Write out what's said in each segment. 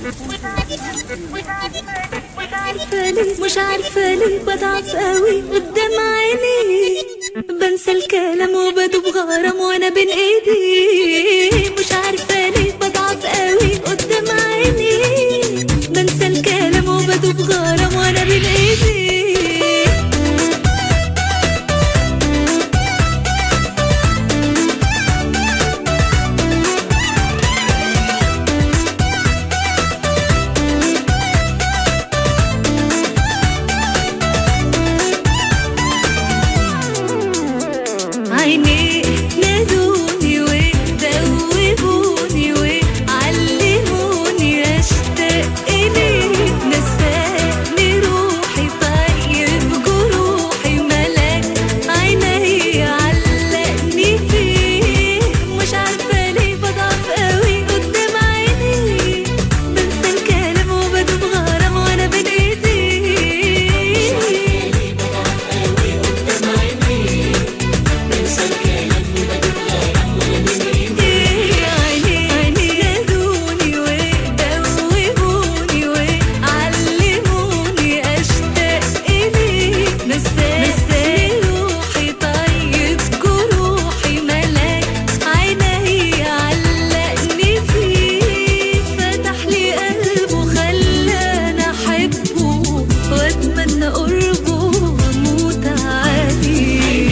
مش عارفة ليه بضعف قوي قدام عيني بنسى الكلام وبدوب غرام وانا بين ايدي مش عارفة ليه بضعف قوي قدام عيني بنسى الكلام وبدوب غرام وانا بين ايدي عينيه نادوني ودوبوني وعلموني اشتاق اليه نساني روحي طيب جروحي ملاك عيني علقني فيه مش عارفه ليه بضعف قوي قدام عيني بنسى الكلام وبدوب غرام وانا بين ايدي عيني عيني نادوني ودوبوني وعلموني اشتاق اليه نساني روحي طيب جروحي ملاك عيني علقني فيه فتح لي قلبه خلاني احبه واتمنى قربه واموت عليه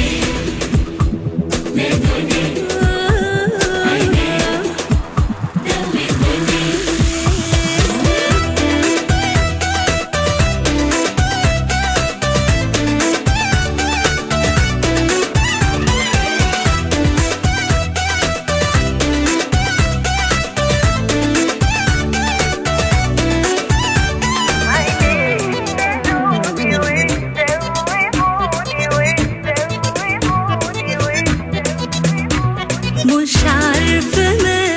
مش عارفة مالي